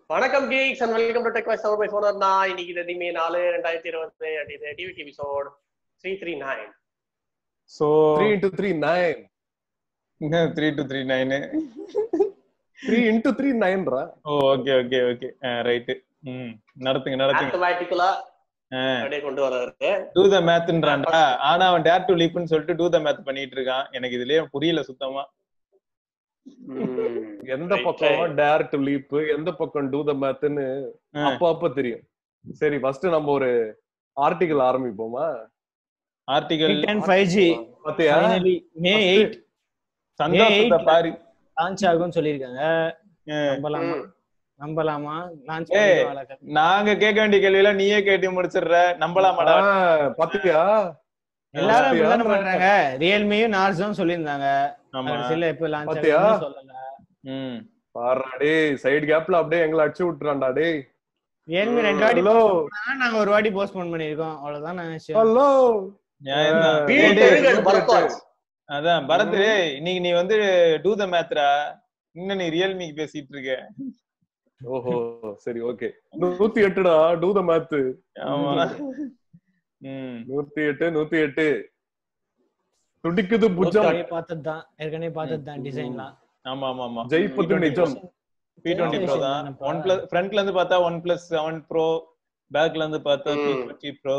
வணக்கம் geeks and welcome to tech voice by Phoner நான் இன்னைக்கு ரெடிமே நாலு ரெண்டாயிரத்தி இருபத்தி இது TV episode three three nine so three into three nine three to three nine three into three நைன்ரா oh okay okay okay right hmm நடத்துங்க நடத்துங்க மேத்தமேட்டிக்கலா அப்படியே கொண்டு வர்றாரு டூ த மேத்ன்றான்டா ஆனா அவன் டேர் டு லீப்னு சொல்லிட்டு டூ த மேத் பண்ணிட்டு இருக்கான் எனக்கு இதுலயே புரியல சுத்தமா ம். எந்த Right, பக்கம் right. டேர் டு லீப் எந்த பக்கம் டூ த மேத்னு ஆ. அப்ப அப்ப தெரியும் சரி ஃபர்ஸ்ட் நம்ம ஒரு ஆர்டிகல் ஆரம்பிப்போமா ஆர்டிகல் டென் ஃபைவ் ஜி பாத்தியா ஃபைனலி மே எயிட் சந்தோஷத்தை May பாரு லான்ச் ஆகும்னு சொல்லியிருக்காங்க ஆ. நம்பலாமா ம். நம்பலாமா லான்ச் ஏய். நாங்க கேட்க வேண்டிய கேள்வியில நீயே கேட்டு முடிச்சிடுற நம்பலாமாடா ஆ, பாத்தியா எல்லாரும் பாத்தியா? அப்படிதானே பண்றாங்க ரியல்மியும் நார்ஸும் சொல்லியிருந்தாங்க ஆமா கடைசியில எப்ப லான்ச் பாத்தியா? ஆகும்னு சொல்லல ம் பாருடா டேய் சைடு கேப்ல அப்படியே எங்களை அடிச்சு விட்டுறான்டா டேய் ரியல்மி ரெண்டு வாட்டி ஹலோ postpone நாங்க ஒரு வாட்டி போஸ்ட்போன் பண்ணிருக்கோம் அவ்வளவுதான் நான் விஷயம் ஹலோ நியாயம்தான். ஆ. வீடு டேய், டேய், தெருங்கள் பரத்வாஜ். அதான் பரத் இன்னைக்கு நீ வந்து டூ த மேத்ரா இன்னும் நீ ரியல்மிக்கு பேசிட்டு இருக்க ஓஹோ சரி ஓகே நூத்தி எட்டுடா டூ த மேத் ஆமா ம் நூத்தி எட்டு நூத்தி எட்டு துடிக்குது புஜம் ஏற்கனவே பார்த்தது தான் ஏற்கனவே பார்த்தது தான் டிசைன்லாம் ஆமா ஆமா ஆமா ஜெயிப்பது நிஜம் பி டுவெண்ட்டி ப்ரோ தான் ஒன் பிளஸ் ஃப்ரண்ட்ல இருந்து பார்த்தா ஒன் பிளஸ் செவன் ப்ரோ பேக்ல இருந்து பார்த்தா பி ம். டுவெண்ட்டி ப்ரோ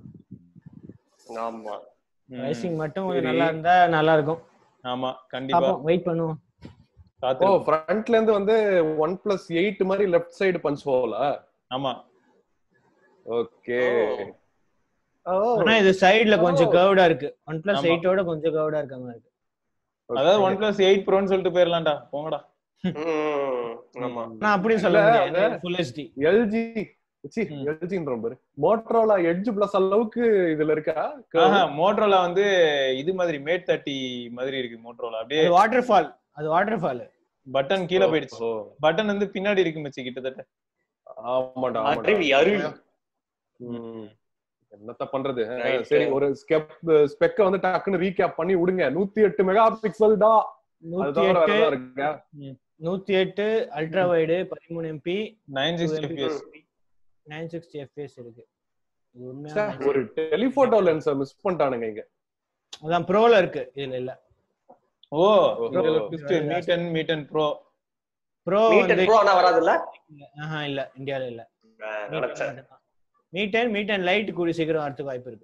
ஆமா பிரைசிங் மட்டும் கொஞ்சம் நல்லா இருந்தா நல்லா இருக்கும் ஆமா கண்டிப்பா பாப்போம் வெயிட் பண்ணுவோம் ஓ காத்து ஃப்ரண்ட்ல இருந்து வந்து ஒன் பிளஸ் எயிட் மாதிரி லெஃப்ட் சைடு பஞ்ச் போகல ஆமா ஓகே ஆனா இது சைடுல கொஞ்சம் Oh. கர்வ்டா இருக்கு ஒன் பிளஸ் ஆமா. எயிட்டோட கொஞ்சம் கர்வ்டா இருக்க மாதிரி இருக்கு அதாவது ஒன் பிளஸ் எயிட் ப்ரோன்னு சொல்லிட்டு போயிடலாம்டா போங்கடா ம். ஆமா நான் அப்படி சொல்ல இல்ல, முடியாது ஃபுல் ஹெச்டி எல்ஜி சி ம். எல்ஜின்ற பாரு மோட்டரோலா எட்ஜ் பிளஸ் அளவுக்கு இதுல இருக்கா ஆஹா மோட்டரோலா வந்து இது மாதிரி மேட் தேர்ட்டி மாதிரி இருக்கு மோட்டரோலா அப்படியே அது வாட்டர் ஃபால் அது வாட்டர் ஃபால் பட்டன் கீழே போயிடுச்சு ஓ, பட்டன் வந்து பின்னாடி இருக்கு மச்சி கிட்டத்தட்ட ஆமாடா அருவி ஆமாடா அருவி ம். என்னத்த பண்றது ஆ, Right. சரி ஒரு ஸ்கெப் ஸ்பெக்க வந்து டக்குன்னு ரீகேப் பண்ணி விடுங்க நூத்தி எட்டு மெகா பிக்சல் டா அது நூத்தி தவிர வேற எட்டு எதாவது இருக்கா நூத்தி எட்டு அல்ட்ரா வைடு பதிமூணு MP nine sixty FPS nine sixty FPS இருக்கு இது ச்சே, உண்மையான ஒரு டெலிபோட்டோ லென்ஸ மிஸ் பண்ணிட்டானுங்க இங்க அதான் ப்ரோல இருக்கு இதுல இல்ல ஓ ஓஹோ. மீட்டன் மீட்டன் ப்ரோ ப்ரோ மீட்டர் வந்து ப்ரோ ஆனா வராதுல்ல ஆஹா இல்ல இந்தியால இல்ல ஆ, நினைச்சேன் Mi ten Mi ten lite கூடிய சீக்கிரம் வரதுக்கு வாய்ப்பு இருக்கு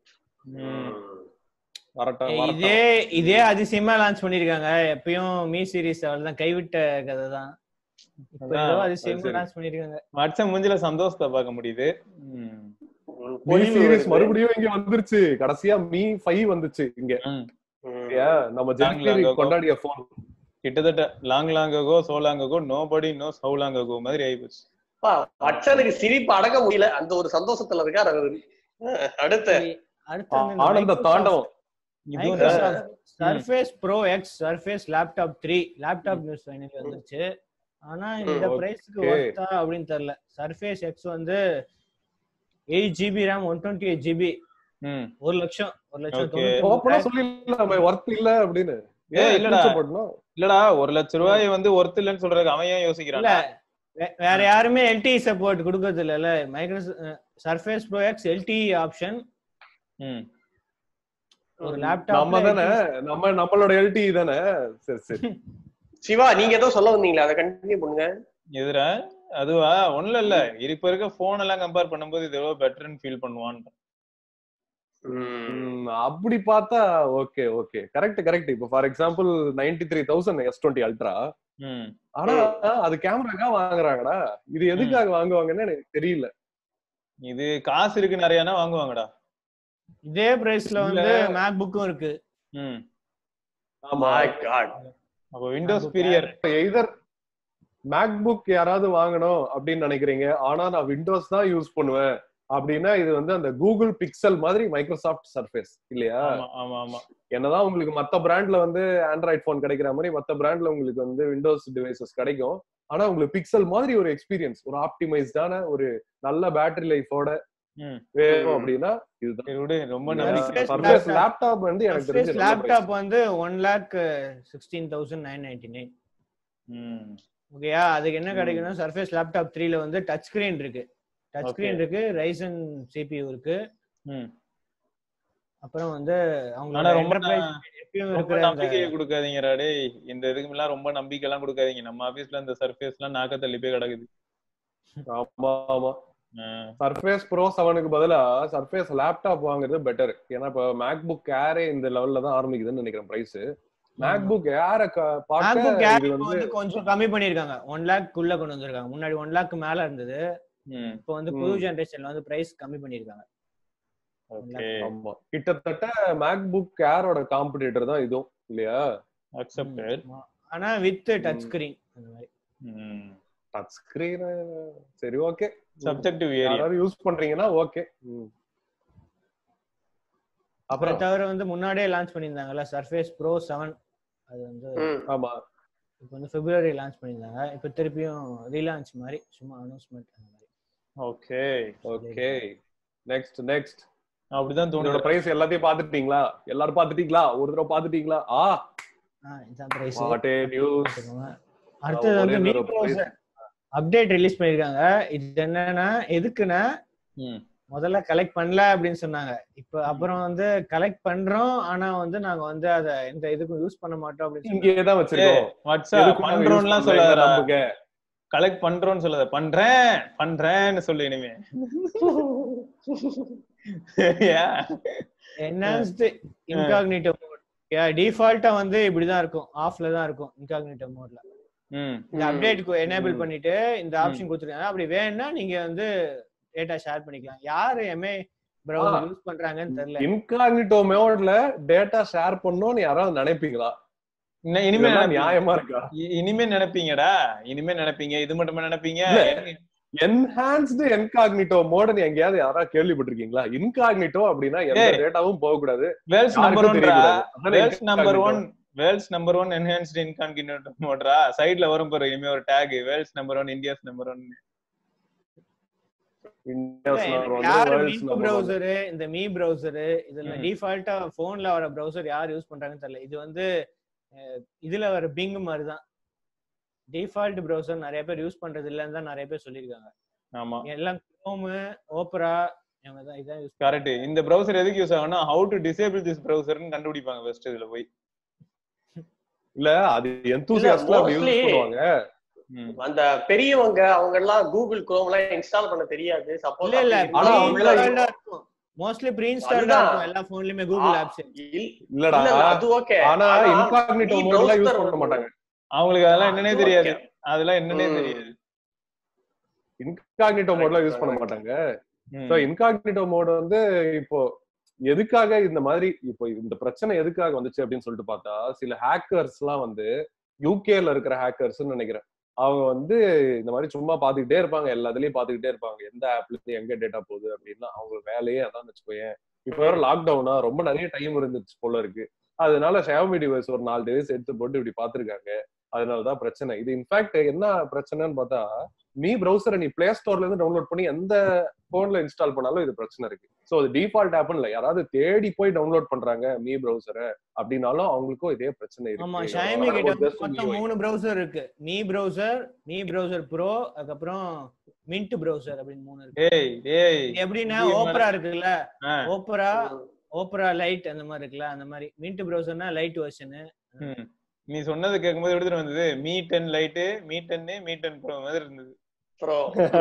ம். வரட்டும் ஏய், வரட்டும் இதே இதே அதிசயமா லான்ச் பண்ணிருக்காங்க எப்பயும் மீ சீரிஸ் தான் கைவிட்ட கதை தான் இப்ப அதான், ஏதோ அது அதிசயமா சரி. லான்ச் பண்ணிருக்காங்க மச்ச மூஞ்சில சந்தோஷத்தை பார்க்க முடியுது ம். ம். மீ பொலிவு சீரிஸ் வருது. மறுபடியும் இங்க வந்துருச்சு கடைசியா மீ ஃபைவ் வந்துச்சு இங்க ம். ம். ஏன் நம்ம ஜென்ரி Langlago. கொண்டாடிய போன் கிட்டத்தட்ட லாங் லாங்ககோ சோ லாங்ககோ நோ படி நோ சவு லாங்ககோ மாதிரி ஆயிப்போச்சு அப்பா, அச்சனுக்கு சிரிப்பு அடக்க முடியல அந்த ஒரு சந்தோஷத்துல இருக்காரு அவரு அஹ், அடுத்து அடுத்து வந்து இந்த ஆனந்த Microsoft- தாண்டவம் இதுவும் Microsoft Surface Pro X Surface Laptop 3 laptop news finally வந்துருச்சு ஆனா இந்த ம், பிரைஸ்க்கு okay. ஒர்த்தா அப்படின்னு தெரியல Surface X வந்து eight GB RAM one twenty eight GB ம். ஒரு லட்சம் ஒரு லட்சம் Okay. ஓப்பனா தொண்ணூத்தி சொல்லிடலாமே ஒர்த் இல்ல அப்படின்னு ஏய், ஏன் இல்லடா. கூச்சப்படணும்? இல்லடா ஒரு லட்ச ரூபாய் வந்து ஒர்த் இல்லைன்னு சொல்றதுக்கு அவன் ஏன் இல்ல யோசிக்கிறான் வே- வேற யாருமே எல்டி சப்போர்ட் கொடுக்கறது இல்ல micro Surface Pro X LTE option ம். ஒரு நம்ம லேப்டாப் தானே நம்ம நம்மளோட எல்டி தானே சரி சரி சிவா நீங்க ஏதோ சொல்ல வந்தீங்களா அதை கண்டினியூ பண்ணுங்க எதுரா அதுவா ஒண்ணும் இல்ல இப்ப இருக்க போன் எல்லாம் கம்பேர் பண்ணும்போது இது எவ்வளவு பெட்டர்னு ஃபீல் பண்ணுவான் ம், அப்படி பார்த்தா ஓகே ஓகே கரெக்ட் கரெக்ட் இப்போ for example ninety three thousand S twenty ultra ம். ஆனா அது கேமராக்கா வாங்குறாங்கடா இது எதுக்காக வாங்குவாங்கன்னு எனக்கு தெரியல இது காசு இருக்கு நிறையனா வாங்குவாங்கடா இதே பிரைஸ்ல வந்து மேக் புக்கும் இருக்கு ம். ஆமா My God. அப்போ விண்டோஸ் பீரியர் எய்தர் மேக்புக் யாராவது வாங்கணும் அப்படின்னு நினைக்கிறீங்க ஆனா நான் விண்டோஸ் தான் யூஸ் பண்ணுவேன் அப்படின்னா இது வந்து அந்த கூகுள் பிக்சல் மாதிரி மைக்ரோசாஃப்ட் சர்ஃபேஸ் இல்லையா ஆமா ஆமா ஆமா என்னதான் உங்களுக்கு மத்த பிராண்ட்ல வந்து ஆண்ட்ராய்ட் போன் கிடைக்கிற மாதிரி மத்த பிராண்ட்ல உங்களுக்கு வந்து விண்டோஸ் டிவைசஸ் கிடைக்கும் ஆனா உங்களுக்கு பிக்சல் மாதிரி ஒரு எக்ஸ்பீரியன்ஸ் ஒரு ஆப்டிமைஸ்டான ஒரு நல்ல பேட்டரி லைஃபோட ம். வேணும் அப்படின்னா இதுதான் சரி விடு ரொம்ப Surface நம்பிக்கை சர்ஃபேஸ் லேப்டாப் வந்து எனக்கு தெரிஞ்சு நல்ல price. லேப்டாப் வந்து one lakh sixteen thousand nine ninety nine ம். ஓகேயா அதுக்கு என்ன கிடைக்கும்னா சர்ஃபேஸ் லேப்டாப் த்ரீல வந்து டச் ஸ்கிரீன் இருக்கு டச் Okay. ஸ்கிரீன் இருக்கு ரைசன் சிபியூ இருக்கு ம். அப்புறம் வந்து ஆனா அவங்களோட ரொம்ப enterprise நா- எப்பயும் ரொம்ப இருக்கிற அந்த நம்பிக்கையை கொடுக்காதீங்கடா டேய் இந்த இதுக்கு எல்லாம் ரொம்ப நம்பிக்கை எல்லாம் கொடுக்காதீங்க நம்ம ஆபீஸ்ல இந்த சர்ஃபேஸ் எல்லாம் நாக்க தள்ளி போய் கிடக்குது ஆமா ஆமா ஆ, சர்ஃபேஸ் ப்ரோ செவனுக்கு பதிலா சர்ஃபேஸ் லேப்டாப் வாங்குறது பெட்டர் ஏன்னா இப்ப மேக்புக் ஏரே இந்த லெவல்ல தான் ஆரம்பிக்குதுன்னு நினைக்கிறேன் பிரைஸ் மேக்புக் ஏர MacBook பார்க்க Air இது இப்ப வந்து வந்து கொஞ்சம் கம்மி பண்ணிருக்காங்க ஒன் லேக் குள்ள கொண்டு வந்திருக்காங்க முன்னாடி ஒன் லேக் மேல இருந்தது ம் இப்போ வந்து புது ம். ஜெனரேஷன்ல வந்து பிரைஸ் கம்மி பண்ணிருக்காங்க ஓகே ஆமா கிட்டத்தட்ட மேக்புக் ஏரோட காம்படிட்டர் தான் இதுவும் இல்லையா அக்செப்டட் ஆனா வித் டச் ம். ஸ்கிரீன் அந்த மாதிரி ம் டச் ஸ்கிரீன் சரி ஓகே சப்ஜெக்டிவ் ஏரியா யாராவது யூஸ் பண்றீங்கன்னா ஓகே அப்புறம் அப்புறம் தவிர வந்து முன்னாடியே லான்ச் பண்ணியிருந்தாங்கல்ல சர்ஃபேஸ் ப்ரோ செவன் அது வந்து ம். ஆமா இப்போ வந்து பிப்ரவரி லான்ச் பண்ணியிருந்தாங்க இப்போ திருப்பியும் ரீலான்ச் மாதிரி சும்மா அனௌன்ஸ்மெண்ட் அந்த மாதிரி ஓகே ஓகே நெக்ஸ்ட் நெக்ஸ்ட் அப்படிதான் இதோட தோணுது பிரைஸ் எல்லாத்தையும் பாத்துட்டீங்களா எல்லாரும் பாத்துட்டீங்களா ஒரு தடவை பாத்துட்டீங்களா ஆ ஆ இதான் பிரைஸ் வாட் ஏ நியூஸ் அடுத்தது வந்து ஒரே மீ ஒரு price. அப்டேட் ரிலீஸ் பண்ணிருக்காங்க இது என்னன்னா எதுக்குன்னா ம் முதல்ல கலெக்ட் பண்ணல அப்படின்னு சொன்னாங்க இப்போ அப்புறம் வந்து கலெக்ட் பண்றோம் ஆனா வந்து நாங்க வந்து அத எந்த இதுக்கும் யூஸ் பண்ண மாட்டோம் அப்படின்னு சொன்னாங்க. இங்கே தான் வச்சிருக்கோம் வாட்ஸ்அப் எதுக்கும் நாங்க use பண்றோம்லாம் பண்ணல, சொல்லாதடா நம்புங்க. கலெக்ட் பண்றோம்னு சொல்லாத பண்றேன் பண்றேன்னு சொல்லு இனிமே ஏன்? என்ஹான்ஸ்டு இன்காக்னிட்டோ மோட் டிஃபால்ட்டா வந்து இப்படிதான் இருக்கும் ஆஃப்ல தான் இருக்கும் இன்காக்னிட்டோ மோட்ல ம் இந்த ம். அப்டேட் எனேபிள் ம். பண்ணிட்டு இந்த ஆப்ஷன் கொடுத்துருக்காங்க அப்படி வேணும்னா நீங்க வந்து டேட்டா ஷேர் பண்ணிக்கலாம் யாரு எம்ஏ பிரவுசர் யூஸ் பண்றாங்கன்னு தெரியல இன்காக்னிட்டோ மோட்ல டேட்டா ஷேர் பண்ணணும்னு யாராவது நினைப்பீங்களா இன்ன- இனிமே இதெல்லாம் நினைப்பீங்க. நியாயமா இருக்கா இ- இனிமே நினைப்பீங்கடா இனிமே நினைப்பீங்க இது மட்டுமா நினைப்பீங்க இல்ல. என்ஹான்ஸ்டு என்காக்னிட்டோ மோட எங்கேயாவது யாராவது கேள்விப்பட்டிருக்கீங்களா இன்காக்னிட்டோ அப்படின்னா எந்த ஏய். டேட்டாவும் போக கூடாது வேல்ஸ் நம்பர் யாருக்கும் ஒன்ரா தெரியக்கூடாது. அதானே world's number incognito. One world's number one enhanced incognito மோட்ரா சைடுல வரும் பாரு இனிமே ஒரு tag world's number one India's number one India's number one, யாரு world's Mi number one. Browser இந்த மீ பிரவுசர் இதுல ம். டிஃபால்ட்டா போன்ல வர பிரவுசர் யார் யூஸ் பண்றாங்கன்னு தெரியல இது வந்து அஹ், இதுல வர பிங் மாதிரி தான் டிஃபால்ட் பிரவுசர் நிறைய பேர் யூஸ் பண்றது இல்லைன்னு தான் நிறைய பேர் சொல்லியிருக்காங்க ஆமா எல்லாம் குரோம் ஓப்பரா இவங்க தான் இதான் யூஸ் கரெக்ட் இந்த பிரவுசர் எதுக்கு யூஸ் ஆகும்னா ஹவு டு டிசேபிள் திஸ் பிரவுசர்னு கண்டுபிடிப்பாங்க ஃபர்ஸ்ட் இதுல போய் இல்ல அது enthusiastல அப்படி யூஸ் mostly- பண்ணுவாங்க ம். அந்த பெரியவங்க அவங்க எல்லாம் கூகுள் குரோம் எல்லாம் இன்ஸ்டால் பண்ண தெரியாது சப்போஸ் இல்ல இல்ல ஆனா அவங்க எல்லாம் இருக்கும் மோஸ்ட்லி ப்ரீ இன்ஸ்டால்டா அதுதான். இருக்கும் எல்லா போன்லயுமே கூகுள் ஆப்ஸ் இல்லடா அது ஓகே ஆனா இன்காக்னிட்டோ மோட்ல யூஸ் பண்ண மாட்டாங்க அவங்களுக்கு அதெல்லாம் என்னன்னே அது தெரியாது okay. அதெல்லாம் என்னன்னே ம். தெரியாது இன்காக்னிட்டோ மோட்ல யூஸ் பண்ண Correct. மாட்டாங்க ம். சோ இன்காக்னிட்டோ மோட் வந்து இப்போ எதுக்காக இந்த மாதிரி இப்போ இந்த பிரச்சனை எதுக்காக வந்துச்சு அப்படின்னு சொல்லிட்டு பார்த்தா சில ஹேக்கர்ஸ் எல்லாம் வந்து யூகேல இருக்கிற ஹேக்கர்ஸ் நினைக்கிறேன் அவங்க வந்து இந்த மாதிரி சும்மா பாத்துக்கிட்டே இருப்பாங்க எல்லாத்துலயும் பாத்துக்கிட்டே இருப்பாங்க எந்த ஆப்ல இருந்து எங்க டேட்டா போகுது அப்படின்னா அவங்க வேலையே அதான் வச்சுக்கோயேன் இப்ப வேற லாக்டவுனா ரொம்ப நிறைய டைம் இருந்துச்சு போல இருக்கு அதனால ஷாமி டிவைஸ் ஒரு நாலு டிவைஸ் எடுத்து போட்டு இப்படி பாத்துருக்காங்க அதனாலதான் பிரச்சனை இது இன்ஃபேக்ட் என்ன பிரச்சனைன்னு பார்த்தா மீ பிரவுசரை நீ பிளே ஸ்டோர்ல இருந்து டவுன்லோட் பண்ணி எந்த போன்ல இன்ஸ்டால் பண்ணாலும் இது பிரச்சனை இருக்கு சோ அது டிஃபால்ட் ஆப்னு இல்ல யாராவது தேடி போய் டவுன்லோட் பண்றாங்க மீ பிரவுசரை அப்படின்னாலும் அவங்களுக்கும் இதே பிரச்சனை ஆமா இருக்கு ஷாமி கிட்ட வந்து Just மொத்தம் MIUI. மூணு பிரவுசர் இருக்கு Mi browser Mi browser pro அதுக்கப்புறம் மின்ட் பிரவுசர் அப்படின்னு மூணு இருக்கு டேய் டேய் இது எப்படின்னா இது ஓப்பரா இருக்குல்ல ஆ, ஓப்பரா ஓப்பரா லைட் அந்த மாதிரி இருக்குல்ல அந்த மாதிரி மின்ட் பிரவுசர்னா லைட் வெர்ஷன் ம். நீ சொன்னது கேட்கும்போது எடுத்துட்டு வந்தது மீ டென் லைட்டு மீ டென்னு மீ டென் ப்ரோ மாதிரி இருந்தது ப்ரோ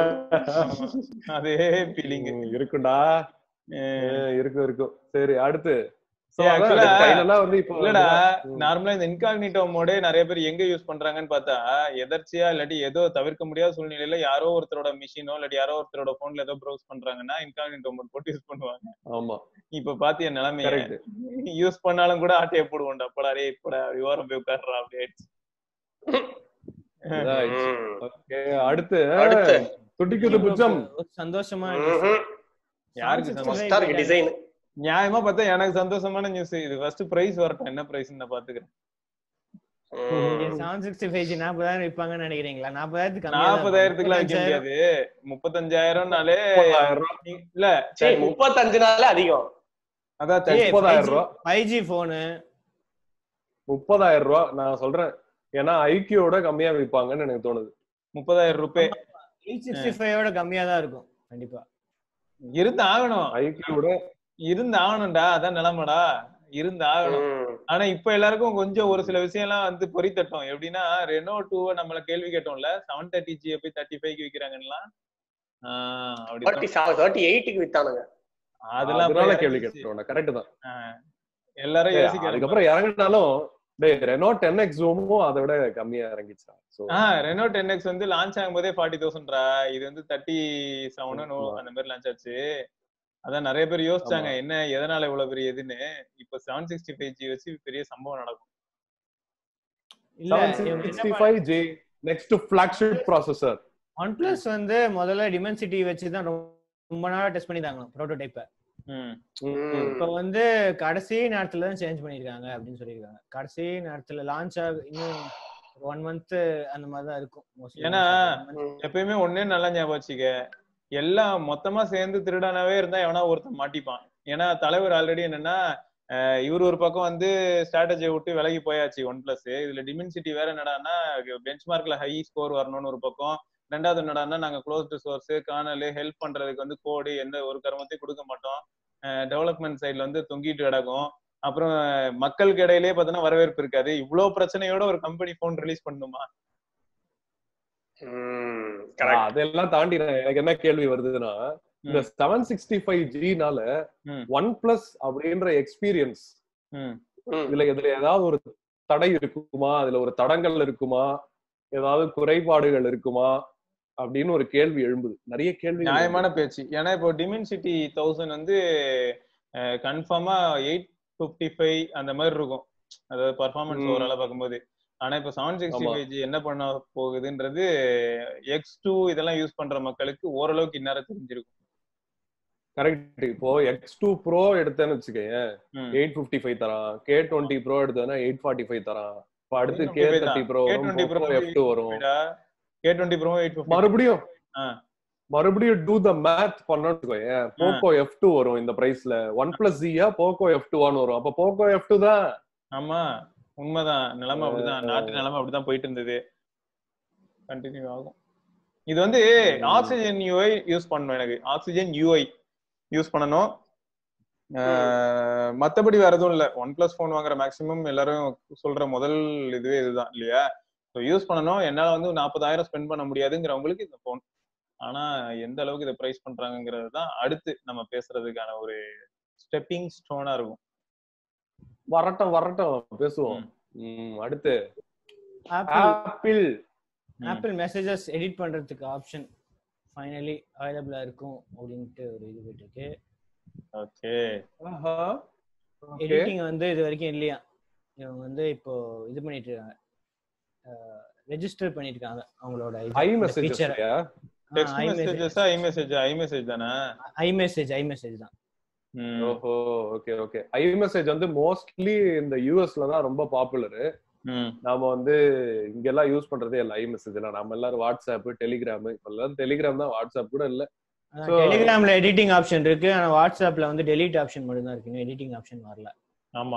அதே ஃபீலிங் ம், இருக்கும்டா அஹ் இருக்கும் இருக்கும் சரி அடுத்து So, ஏய், அதான் actually- finally வந்து இப்போ இல்லடா ம். நார்மலா இந்த இன்காக்னிட்டோ மோடே நிறைய பேர் எங்க யூஸ் பண்றாங்கன்னு பார்த்தா எதர்ச்சியா இல்லாட்டி ஏதோ தவிர்க்க முடியாத சூழ்நிலையில யாரோ ஒருத்தரோட மிஷினோ இல்லாட்டி யாரோ ஒருத்தரோட போன்ல ஏதோ ப்ரௌஸ் பண்றாங்கன்னா இன்காக்னிட்டோ மோட் போட்டு யூஸ் பண்ணுவாங்க ஆமா இப்ப பாத்திய நிலைமைய கரெக்ட் யூஸ் பண்ணாலும் கூட ஆட்டையை போடுவோம்டா அப்படா ரே இப்படா விவரம் போய் உட்கார்றா அப்படி ஆயிடுச்சு ஓகே அடுத்து அடுத்து துடிக்குது புச்சம் ஒரு சந்தோஷமா யாருக்கு Sound சந்தோஷம்? ஃபர்ஸ்டா இருக்கு டிசைன் நியாயமா பார்த்தா எனக்கு சந்தோஷமான நியூஸ் இது ஃபர்ஸ்ட் பிரைஸ் வரட்டும் என்ன பிரைஸ் நான் பாத்துக்கிறேன் செவன் சிக்ஸ்டி ஃபைவ் ஜி நாற்பதாயிரம் விற்பாங்கன்னு நினைக்கிறீங்களா நாற்பதாயிரத்துக்கு நாற்பதாயிரத்துக்குலாம் வைக்க முடியாது முப்பத்தஞ்சாயிரம்னாலே முப்பதாயிரம் ரூபாய் இல்ல சரி முப்பத்தஞ்சு நாள் அதிகம் அதான் முப்பதாயிரம் ரூபாய் ஃபைவ் ஜி போனு முப்பதாயிரம் ரூபாய் நான் சொல்றேன் ஏன்னா ஐக்கியோட கம்மியா விற்பாங்கன்னு எனக்கு தோணுது முப்பதாயிரம் ரூபாய் எயிட் சிக்ஸ்டி ஃபைவோட கம்மியா தான் இருக்கும் கண்டிப்பா இருந்து ஆகணும் ஐக்கியோட இருந்து ஆகணும்டா அதான் நிலைமைடா இருந்து ஆகணும் ம். ஆனா இப்ப எல்லாருக்கும் கொஞ்சம் ஒரு சில விஷயம் எல்லாம் வந்து பொறித்தட்டும் எப்படின்னா ரெனோ டூவை நம்மள கேள்வி கேட்டோம்ல செவன் தேர்ட்டி ஜி போய் தேர்ட்டி ஃபைவ்க்கு விக்கிறாங்கன்னா ஆஹ் அப்படி 37 38 க்கு வித்தானுங்க அதெல்லாம் அதனால போய் கேள்வி இறங்கிச்சு. கேட்டோம் கரெக்ட் தான் ஆஹ் எல்லாரும் ஏய், யோசிக்கிறாங்க அதுக்கப்புறம் இறங்கினாலும் டேய் ரெனோ டென் எக்ஸ் ஜூமும் அதை விட கம்மியா இறங்கிச்சா சோ ஆஹ் ரெனோ டென் எக்ஸ் வந்து லான்ச் ஆகும் போதே ஃபார்ட்டி தௌசண்ட்ரா இது வந்து தேர்ட்டி செவனோ ஆமா. அந்த மாதிரி லான்ச் ஆச்சு அதான் நிறைய பேர் யோசிச்சாங்க ஆமா. என்ன எதனால இவ்வளவு பெரிய இதுன்னு இப்ப செவன் சிக்ஸ்டி ஃபைவ் ஜி வச்சு பெரிய சம்பவம் நடக்கும் இல்ல இவங்க என்ன sixty five G next flagship processor one plus வந்து முதல்ல டிமென்சிட்டி வச்சு தான் ரொம்ப நாளா டெஸ்ட் பண்ணி தாங்க ப்ரோட்டோடைப்பை ம் ம். இப்போ வந்து கடைசி நேரத்துல தான் சேஞ்ச் பண்ணிருக்காங்க அப்படின்னு சொல்லியிருக்காங்க கடைசி நேரத்துல லான்ச் ஆக இன்னும் ஒன் மந்த் அந்த மாதிரி தான் இருக்கும் mostly. ஏன்னா, One month. ம். எப்பயுமே ஒன்னே நல்லா ஞாபகம் வச்சுக்க எல்லாம் மொத்தமா சேர்ந்து திருடானாவே இருந்தா எவனா ஒருத்தன் மாட்டிப்பான் ஏன்னா தலைவர் ஆல்ரெடி என்னன்னா அஹ் இவர் ஒரு பக்கம் வந்து ஸ்ட்ராட்டஜியை விட்டு விலகி போயாச்சு ஒன் பிளஸ் இதுல டிமென்சிட்டி வேற என்னடான்னா பெஞ்ச் மார்க்ல ஹை ஸ்கோர் வரணும்னு ஒரு பக்கம் ரெண்டாவது என்னடான்னா நாங்க க்ளோஸ்டு சோர்ஸ் காணல் ஹெல்ப் பண்றதுக்கு வந்து கோடு எந்த ஒரு கருமத்தையும் கொடுக்க மாட்டோம் டெவலப்மெண்ட் சைட்ல வந்து தொங்கிட்டு கிடக்கும் அப்புறம் மக்களுக்கு இடையிலேயே பார்த்தோன்னா வரவேற்பு இருக்காது இவ்வளவு பிரச்சனையோட ஒரு கம்பெனி போன் ரிலீஸ் பண்ணுமா ம். correct. அதெல்லாம் தாண்டி நான் எனக்கு என்ன கேள்வி வருதுன்னா இந்த செவன் சிக்ஸ்டி ஃபைவ் ஜினால ம். ஒன் பிளஸ் அப்படின்ற எக்ஸ்பீரியன்ஸ் ம் ம். இதுல இதுல ஏதாவது ஒரு தடை இருக்குமா அதுல ஒரு தடங்கள் இருக்குமா ஏதாவது குறைபாடுகள் இருக்குமா அப்படின்னு ஒரு கேள்வி எழும்புது நிறைய கேள்வி நியாயமான பேச்சு ஏன்னா இப்போ டிமென்சிட்டி தௌசண்ட் வந்து கன்ஃபார்மா எயிட் பிப்டி ஃபைவ் அந்த மாதிரி இருக்கும் அதாவது பர்ஃபார்மன்ஸ் ம். ஓவராலா பார்க்கும்போது ஆனா இப்போ செவன் சிக்ஸ்டி ஆமா. ஃபைவ் ஜி என்ன பண்ண போகுதுன்றது எக்ஸ் டூ இதெல்லாம் யூஸ் பண்ற மக்களுக்கு ஓரளவுக்கு இந்நேரம் தெரிஞ்சிருக்கும் கரெக்ட் இப்போ எக்ஸ் டூ ப்ரோ எடுத்தேன்னு வச்சுக்கேன் ம். எயிட் பிப்டி ஃபைவ் தரான் கே டுவெண்ட்டி ப்ரோ எடுத்தேன்னா எயிட் ஃபார்ட்டி ஃபைவ் தரான் இப்ப அடுத்து கே 825 தேர்ட்டி தான். Bro K20 Pro F two வரும் K twenty pro eight fifty மறுபடியும் ஆ. மறுபடியும் டூ த மேத் பண்ணோம் போக்கோ எஃப் டூ வரும் இந்த பிரைஸ்ல ஒன் பிளஸ் ஜியா போக்கோ எஃப் டூவான்னு வரும் அப்ப போக்கோ எஃப் டூ தான் ஆமா உண்மைதான் நிலைமை அப்படிதான் நாட்டு நிலைமை அப்படிதான் போயிட்டு இருந்தது கண்டினியூ ஆகும் இது வந்து ஆக்சிஜன் யூஐ யூஸ் பண்ணணும் எனக்கு ஆக்சிஜன் யூஐ யூஸ் பண்ணணும் அஹ் மத்தபடி வேற எதுவும் இல்ல ஒன் பிளஸ் போன் வாங்குற மேக்ஸிமம் எல்லாரும் சொல்ற முதல் இதுவே இதுதான் இல்லையா ஸோ யூஸ் பண்ணணும் என்னால வந்து நாற்பதாயிரம் ஸ்பெண்ட் பண்ண முடியாதுங்கிறவங்களுக்கு இந்த போன் ஆனா எந்த அளவுக்கு இதை பிரைஸ் பண்றாங்கிறது தான் அடுத்து நம்ம பேசுறதுக்கான ஒரு ஸ்டெப்பிங் ஸ்டோனா இருக்கும் வரட்டும் வரட்டும் பேசுவோம் ம், அடுத்து ஆப்பிள் ஆப்பிள் ம். ஆப்பிள் மெசேஜஸ் எடிட் பண்றதுக்கு ஆப்ஷன் ஃபைனலி அவைலபிளா இருக்கும் அப்படின்ட்டு ஒரு இது போயிட்டு இருக்கு ஓகே எடிட்டிங் வந்து இது வரைக்கும் இல்லையா இவங்க வந்து இப்போ இது பண்ணிட்டு இருக்காங்க ரெஜிஸ்டர் பண்ணிட்டு இருக்காங்க அவங்களோட ஐ மெசேஜஸ் டெக்ஸ்ட் மெசேஜஸா ஐ மெசேஜ் ஐ மெசேஜ் தானே ஐ மெசேஜ் ஐ மெசேஜ் தான் ம். ஓஹோ ஓகே ஓகே ஐ மெசேஜ் வந்து மோஸ்ட்லி இந்த யூஎஸ்ல தான் ரொம்ப பாப்புலர் ம். நாம வந்து இங்க எல்லாம் யூஸ் பண்றதே இல்ல ஐ மெசேஜ் எல்லாம் நம்ம எல்லாரும் வாட்ஸ்அப் டெலிகிராம் இப்ப எல்லாரும் டெலிகிராம் தான் வாட்ஸ்அப் கூட இல்ல So- டெலிகிராம்ல எடிட்டிங் ஆப்ஷன் இருக்கு ஆனா வாட்ஸ்அப்ல வந்து டெலீட் ஆப்ஷன் மட்டும் தான் இருக்கு எடிட்டிங் ஆப்ஷன் வரல ஆமா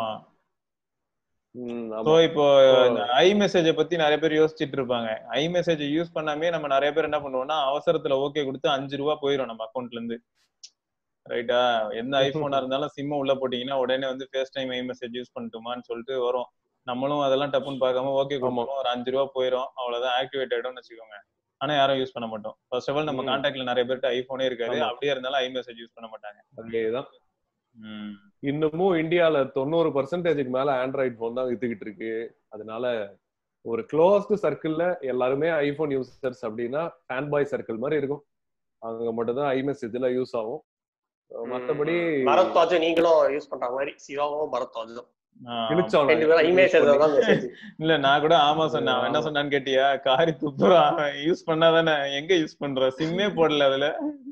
ம், சோ ஆமா. இப்போ ஐ மெசேஜ பத்தி நிறைய பேர் யோசிச்சுட்டு இருப்பாங்க ஐ மெசேஜ் யூஸ் பண்ணாமே நம்ம நிறைய பேர் என்ன பண்ணுவோம்னா அவசரத்துல ஓகே கொடுத்து அஞ்சு ரூபா போயிடும் நம்ம அக்கௌண்ட்ல இருந்து ரைட்டா எந்த ஐபோனா இருந்தாலும் சிம்ம உள்ள போட்டீங்கன்னா உடனே வந்து FaceTime iMessage use பண்ணட்டுமான்னு சொல்லிட்டு வரும் நம்மளும் அதெல்லாம் டப்புன்னு பார்க்காம ஓகே கொடுப்போம் ஒரு அஞ்சு ரூபா போயிடும் அவ்வளவுதான் ஆக்டிவேட் ஆயிடும்னு வச்சுக்கோங்க ஆனா யாரும் யூஸ் பண்ண மாட்டோம் ஃபர்ஸ்ட் ஆஃப் ஆல் நம்ம ம். கான்டாக்ட்ல நிறைய பேர்ட்ட ஐபோனே இருக்காது ஆமா. அப்படியே இருந்தாலும் ஐ மெசேஜ் யூஸ் பண்ண மாட்டாங்க அதேதான் ம். இன்னமும் இந்தியால தொண்ணூறு பர்சன்டேஜுக்கு மேல ஆண்ட்ராய்டு போன் தான் வித்துக்கிட்டு இருக்கு அதனால ஒரு க்ளோஸ்டு சர்க்கிள்ல எல்லாருமே ஐபோன் யூசர்ஸ் அப்படின்னா ஃபேன் பாய் சர்க்கிள் மாதிரி இருக்கும் அங்க மட்டும் தான் ஐ மெசேஜ்ல யூஸ் ஆகும் மத்தபடி பரத்வாஜும் நீங்களும் யூஸ் பண்ற மாதிரி சிவாவும் பரத்வாஜும் ஆ, இழுச்சவன ரெண்டு பேரும் இமேஜ் தான் மெசேஜ் இல்ல நான் கூட ஆமா சொன்னேன் அவன் என்ன சொன்னான்னு கேட்டியா காரி துப்புறான் யூஸ் பண்ணாதானே எங்க யூஸ் பண்ற சிம்மே போடல அதுல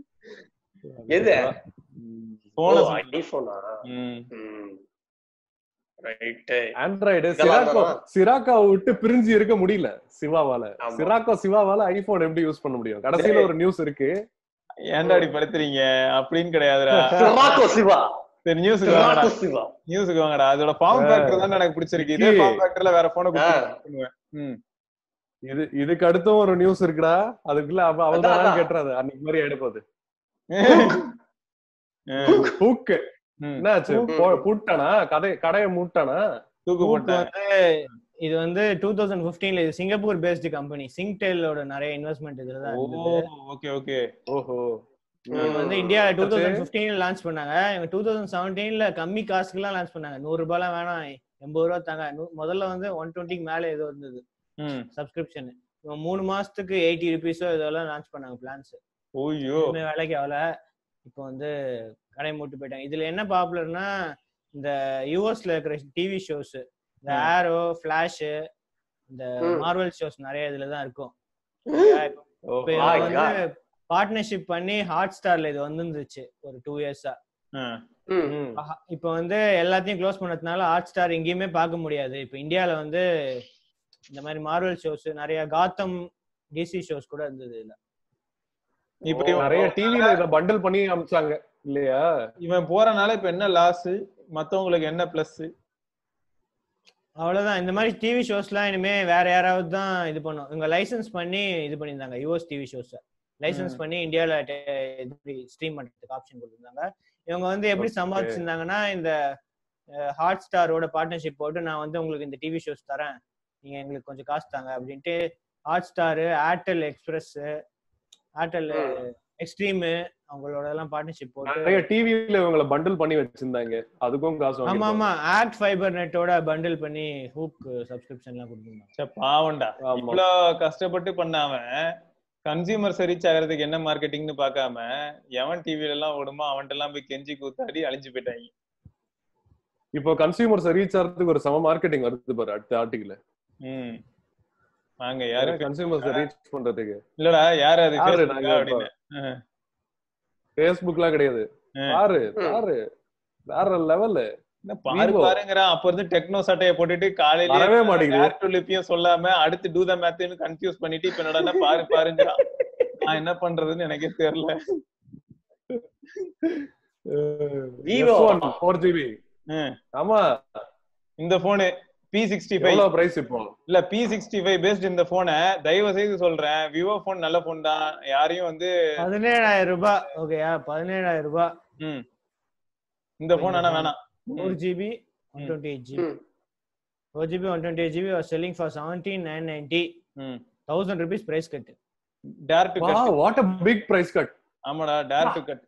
எது போன ஐபோனா ரைட்டு ஆண்ட்ராய்டு இதெல்லாம் சிராக்கோ தானா? சிராக்காவை விட்டு பிரிஞ்சு இருக்க முடியல சிவாவால ஆமா. சிராக்கோ சிவாவால ஐபோன் எப்படி யூஸ் பண்ண முடியும் கடைசியில ஒரு நியூஸ் இருக்கு ஏன்டாடி படுத்துறீங்க அப்படின்னு கிடையாதுடா சிவாக்கோ சிவா சரி நியூஸுக்கு வாங்கடா புதுசுதான். நியூஸுக்கு வாங்கடா அதோட ஃபார்ம் ஃபேக்டர் தான் எனக்கு பிடிச்சிருக்கு இதே விக்கி. ஃபார்ம் ஃபேக்டர்ல வேற போனை ஆ. பண்ணுவேன் ம் இது இதுக்கு அடுத்தும் ஒரு நியூஸ் இருக்குடா அதுக்குள்ள அவ அதான், அவள்தான் அதான். கேட்டுறாது அன்னைக்கு மாதிரி எடுப்பது ம், பூக்கு ம். என்னாச்சு போ- பூட்டானா கடை கடையை மூட்டானா தூக்கு Hook போட்டேன் வந்து இது வந்து டூ தௌசண்ட் பிப்டீன்ல இது சிங்கப்பூர் பேஸ்டு கம்பெனி சிங்டெலோட நிறைய இன்வெஸ்ட்மெண்ட் இதுல தான் ஓ இருந்தது ஓகே ஓகே ஓஹோ இது வந்து இந்தியா டூ தௌசண்ட் பிப்டீன்ல லான்ச் பண்ணாங்க இவங்க டூ தௌசண்ட் செவன்டீன்ல கம்மி காசுக்குலாம் லான்ச் பண்ணாங்க நூறு ரூபாய்லாம் வேணாம் எண்பது ரூபா தாங்க நூ- முதல்ல வந்து ஒன் டுவெண்ட்டிக்கு மேல ஏதோ இருந்தது ம் சப்ஸ்கிரிப்ஷன் இவங்க மூணு மாசத்துக்கு எயிட்டி ருபீஸோ இதெல்லாம் லான்ச் பண்ணாங்க பிளான்ஸ் ஓய்யோ வேலைக்கு ஆகல இப்போ வந்து கடை மூட்டு போயிட்டாங்க இதுல என்ன பாப்புலர்னா இந்த யூஎஸ்ல இருக்கிற டிவி ஷோஸ் இந்த ம். ஆரோ ஃபிளாஷ் இந்த ம். மார்வல் ஷோஸ் நிறைய இதுல தான் இருக்கும் ஓஹோ. இப்போ My இவங்க வந்து பார்ட்னர்ஷிப் பண்ணி ஹாட் ஸ்டார்ல இது வந்துருந்துச்சு ஒரு டூ இயர்ஸா ஆ. ம். ம். இப்போ வந்து எல்லாத்தையும் க்ளோஸ் பண்ணதுனால ஹாட் ஸ்டார் எங்கேயுமே பார்க்க முடியாது இப்போ இந்தியால வந்து இந்த மாதிரி மார்வல் ஷோஸ் நிறைய காத்தம் டிசி ஷோஸ் கூட இருந்தது இதுல இப்ப ஓ, இவன் நிறைய டிவில இத பண்டல் பண்ணி அமிச்சாங்க இல்லையா இவன் போறனால இப்ப என்ன லாஸ் மத்தவங்களுக்கு என்ன பிளஸ் அவ்வளவுதான் இந்த மாதிரி டிவி ஷோஸ்லாம் இனிமே வேற யாராவது தான் இது பண்ணும் இவங்க லைசென்ஸ் பண்ணி இது பண்ணியிருந்தாங்க யூஎஸ் டிவி ஷோஸ் லைசென்ஸ் ம். பண்ணி பண்ணி இந்தியால ஸ்ட்ரீம் பண்றதுக்கு ஆப்ஷன் கொடுத்திருந்தாங்க இவங்க வந்து எப்படி Okay. சம்பாதிச்சிருந்தாங்கன்னா இந்த ஹாட் ஸ்டாரோட பார்ட்னர்ஷிப் போட்டு நான் வந்து உங்களுக்கு இந்த டிவி ஷோஸ் தரேன் நீங்க எங்களுக்கு கொஞ்சம் காசு தாங்க அப்படின்ட்டு Hotstar Airtel Xpress Airtel Xstream அவங்களோட எல்லாம் பார்ட்னர்ஷிப் போட்டு நிறைய டிவில இவங்களை பண்டல் பண்ணி வச்சிருந்தாங்க அதுக்கும் காசு ஆமா வாங்கிருப்பாங்க. ஆமா ஆக்ட் ஃபைபர் நெட்டோட பண்டில் பண்ணி ஹூக் சப்ஸ்கிரிப்ஷன்லாம் கொடுத்துருந்தாங்க ச்சே, பாவம்டா ஆமா. இவ்வளோ கஷ்டப்பட்டு பண்ணாம கன்சியூமர்ஸ் ரீச் ஆகிறதுக்கு என்ன மார்க்கெட்டிங்னு பார்க்காம எவன் டிவில எல்லாம் ஓடுமோ அவன்கிட்ட எல்லாம் போய் கெஞ்சி கூத்தாடி அழிஞ்சு போயிட்டாங்க இப்போ கன்சியூமர்ஸ் ரீச் ஆகிறதுக்கு ஒரு சம மார்க்கெட்டிங் வருது பாரு அடுத்த ஆர்டிகல் ம் வாங்க யாரு பே- கன்சியூமர்ஸ் ரீச் பண்றதுக்கு இல்லடா யாரு அது யாரு Facebook-ஆ நாங்க அப்படின்னு பேஸ்புக்லாம் கிடையாது ஆ. பாரு ம். பாரு வேற லெவல் என்ன பாரு Vivo. பாருங்கிறான் அப்ப இருந்து டெக்னோ சட்டையை போட்டுட்டு காலையில வரவே மாட்டேங்குது டு லிப்பியும் சொல்லாம அடுத்து டூ த மேத்னு கன்ஃபியூஸ் பண்ணிட்டு இப்ப என்னடா பாரு பாருங்கிறான் நான் என்ன பண்றதுன்னு எனக்கே தெரியல Vivo. ஃபோர் ஜிபி ம். ஆமா இந்த போனு பி சிக்ஸ்டி ஃபைவ் எவ்வளவு பிரைஸ் இப்போ இல்ல பி சிக்ஸ்டி ஃபைவ் பேஸ்ட் இந்த போனை தயவு செய்து சொல்றேன் விவோ போன் நல்ல போன் தான் யாரையும் வந்து பதினேழாயிரம் ரூபாய் ஓகேயா பதினேழாயிரம் ரூபாய் ம் இந்த போன் ஆனா வேணாம் four GB one twenty eight GB ம். Four GB one twenty eight GB are selling for seventeen nine ninety hmm thousand rupees price cut dare to வா cut what a big price cut ஆமாடா dare to cut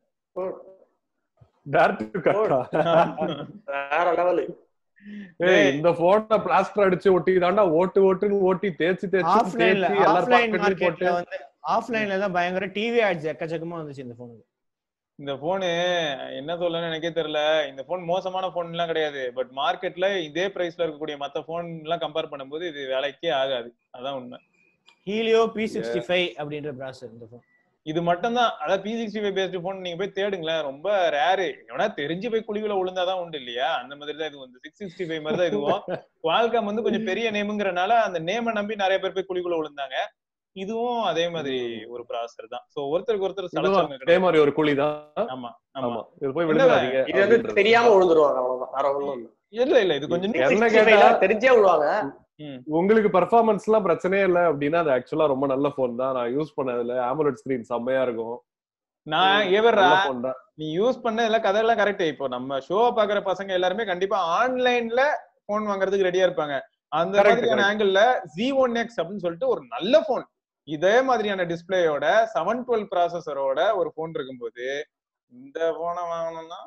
direct கட்டா வேற லெவலு ஏய் இந்த போனை plaster அடிச்சு ஒட்டி தாண்டா ஓட்டு ஓட்டுன்னு ஓட்டி தேய்ச்சி தேய்ச்சி ஆஃப்லைன்ல தேய்ச்சி எல்லாரும் ஆஃப்லைன் பாக்கெட்லயும் போட்டு மார்க்கெட்ல வந்து ஆஃப்லைன்ல தான் பயங்கர டிவி ஆட்ஸ் எக்கச்சக்கமா வந்துச்சு இந்த போனுக்கு இந்த போனு என்ன சொல்லணும்னு எனக்கே தெரியல இந்த போன் மோசமான போன் எல்லாம் கிடையாது பட் மார்க்கெட்ல இதே பிரைஸ்ல இருக்கக்கூடிய மத்த போன் எல்லாம் கம்பேர் பண்ணும்போது இது வேலைக்கே ஆகாது அதான் உண்மை ஹீலியோ பி சிக்ஸ்டி ஃபைவ் அப்படின்ற ப்ராசர் இந்த போன் இது மட்டும் தான் அதாவது P sixty five based phone நீங்க போய் தேடுங்களேன் ரொம்ப ரேரு எவனா தெரிஞ்சு போய் குழிக்குள்ள விழுந்தாதான் உண்டு இல்லையா அந்த மாதிரி தான் இது வந்து சிக்ஸ் சிக்ஸ்டி ஃபைவ் மாதிரி தான் இதுவும் குவால்காம் வந்து கொஞ்சம் பெரிய நேமுங்கிறனால அந்த நேமை நம்பி நிறைய பேர் போய் குழிக்குள்ள விழுந்தாங்க இதுவும் அதே மாதிரி ஒரு ப்ராசர் தான் சோ ஒருத்தருக்கு ஒருத்தர் இதுவும் சலச்சவங்க அதே கிடையாது மாதிரி ஒரு குழி தான் ஆமா ஆமா ஆமா இது போய் இல்ல, விழுந்துடாதீங்க இது வந்து அப்படின்றது. தெரியாம விழுந்துருவாங்க அவ்வளவுதான் வேற ஒண்ணும் இல்ல இல்ல இல்ல இது கொஞ்சம் என்ன 65 கேட்டா ல தெரிஞ்சே விழுவாங்க ம். உங்களுக்கு பெர்ஃபார்மன்ஸ் எல்லாம் பிரச்சனையே இல்ல அப்படின்னா அது ஆக்சுவலா ரொம்ப நல்ல போன் தான் நான் யூஸ் பண்ணதுல ஆம்புலட் ஸ்கிரீன் செம்மையா இருக்கும் நான் எவர்ரா நல்ல போன் தான் நீ யூஸ் பண்ண எல்லாம் கதையெல்லாம் கரெக்ட் இப்போ நம்ம ஷோ பாக்குற பசங்க எல்லாருமே கண்டிப்பா ஆன்லைன்ல போன் வாங்குறதுக்கு ரெடியா இருப்பாங்க அந்த Correct, மாதிரியான correct. Angle G one X அப்படின்னு சொல்லிட்டு ஒரு நல்ல போன் இதே மாதிரியான டிஸ்பிளேயோட செவன் டுவெல் ப்ராசஸரோட ஒரு போன் இருக்கும்போது இந்த போனை வாங்கணும்னா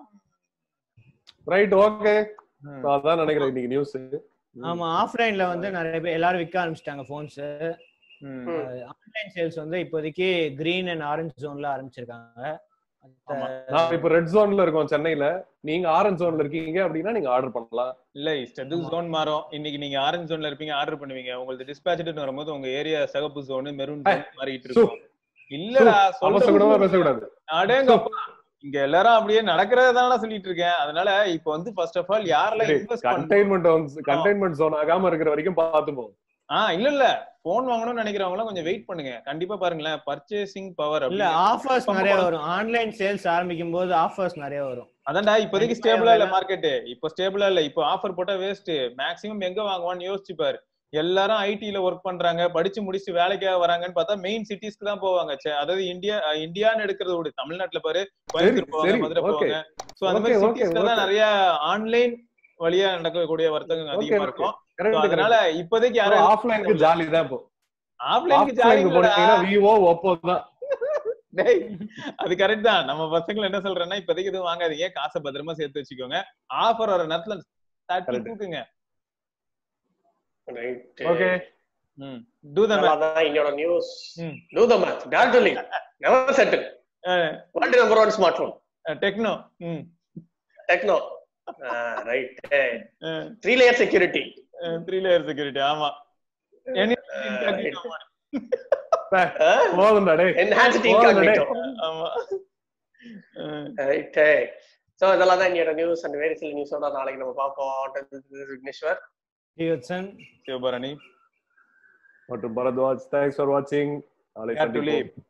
ரைட் ஓகே ம். அதான் நினைக்கிறேன் இன்னைக்கு நியூஸ் ஆமா ஆஃப்லைன்ல வந்து நிறைய பேர் எல்லாரும் விற்க ஆரம்பிச்சிட்டாங்க போன்ஸ் ம். ம். ஆன்லைன் சேல்ஸ் வந்து இப்போதைக்கு கிரீன் அண்ட் ஆரஞ்சு ஜோன்ல ஆரம்பிச்சிருக்காங்க மத்த- ஆமா. நான் இப்ப ரெட் ஜோன்ல இருக்கோம் சென்னையில நீங்க ஆரஞ்ச் ஜோன்ல இருக்கீங்க அப்படின்னா நீங்க ஆர்டர் பண்ணலாம் இல்ல இஷ்டத்துக்கு ஜோன் மாறும் இன்னைக்கு நீங்க ஆரஞ்சு ஜோன்ல இருப்பீங்க ஆர்டர் பண்ணுவீங்க உங்களுக்கு டிஸ்பேச் வரும்போது உங்க ஏரியா சிகப்பு ஜோன் மெரூன் ஜோன் மாறிட்டு இருக்கும் இல்லடா அவசரமா சொல்றது பேசக்கூடாது அடேங்கப்பா இங்க எல்லாரும் அப்படியே நடக்கிறதான சொல்லிட்டு இருக்கேன் அதனால இப்ப வந்து ஃபர்ஸ்ட் ஆஃப் ஆல் யாரெல்லாம் இன்வெஸ்ட் பண்றோம் கண்டெய்ன்மெண்ட் கண்டெய்ன்மெண்ட் ஜோன் ஆகாம இருக்கிற வரைக்கும் பாத்துப்போம் ஆஹ் இல்ல இல்ல போன் வாங்கணும்னு நினைக்கிறவங்க கொஞ்சம் வெயிட் பண்ணுங்க கண்டிப்பா பாருங்களேன் பர்ச்சேசிங் பவர் இல்ல ஆஃபர்ஸ் நிறைய வரும் ஆன்லைன் சேல்ஸ் ஆரம்பிக்கும் போது ஆஃபர்ஸ் நிறைய வரும் அதான்டா இப்போதைக்கு கண்டிப்பா ஸ்டேபிளா இல்ல வேணா- மார்க்கெட் இப்போ ஸ்டேபிளா இல்ல இப்போ ஆஃபர் போட்டா வேஸ்ட் மேக்ஸிமம் எங்க வாங்குவான்னு யோசிச்சு பாரு எல்லாரும் ஐடில ஒர்க் பண்றாங்க படிச்சு முடிச்சு வேலைக்காக வராங்கன்னு பார்த்தா மெயின் சிட்டிஸ்க்கு தான் போவாங்க ச்சே, அதாவது இந்தியா அஹ் இந்தியான்னு எடுக்கிறத விட தமிழ்நாட்டுல பாரு கோயம்புத்தூர் போவாங்க சரி, மதுரை okay. போவாங்க சோ அந்த மாதிரி Okay, okay, சிட்டிஸ்ல தான் okay. நிறைய ஆன்லைன் வழியா நடக்கக்கூடிய வர்த்தகம் Okay, அதிகமா okay. இருக்கும் So கரெக்ட் அதனால இப்போதைக்கு யாரும் ஆஃப்லைனுக்கு ஜாலி தான் இப்போ ஆஃப்லைனுக்கு ஆஃப்லைனுக்கு போனீங்கன்னா ஜாலி விவோ ஒப்போ தான் டேய் அது கரெக்ட் தான் நம்ம பசங்களை என்ன சொல்றேன்னா இப்போதைக்கு எதுவும் வாங்காதீங்க காசை பத்திரமா சேர்த்து வச்சுக்கோங்க ஆஃபர் வர நேரத்துல தட்டி Correct. தூக்குங்க ரைட் ஓகே ம் டூ த அதான் இன்னோட நியூஸ் ம். To the math gradually never settle world number one smartphone Tecno ம் Tecno right three layer security three layer security ஆமா Any- போதும்டா டேய் என்ஹான்ஸ்ட் போதும் இன்காக்னிட்டோ ஆமா அஹ் ரைட் சோ இதெல்லாம் தான் இன்னோட நியூஸ் அண்ட் வேறு சில நியூஸோட நாளைக்கு நம்ம பார்ப்போம் விக்னேஸ்வர் டியூட்சன் சிவபரணி மற்றும் பரத்வாஜ் தேங்க்ஸ் ஃபார் வாட்சிங் நாளை Care to சந்திப்போம் leave.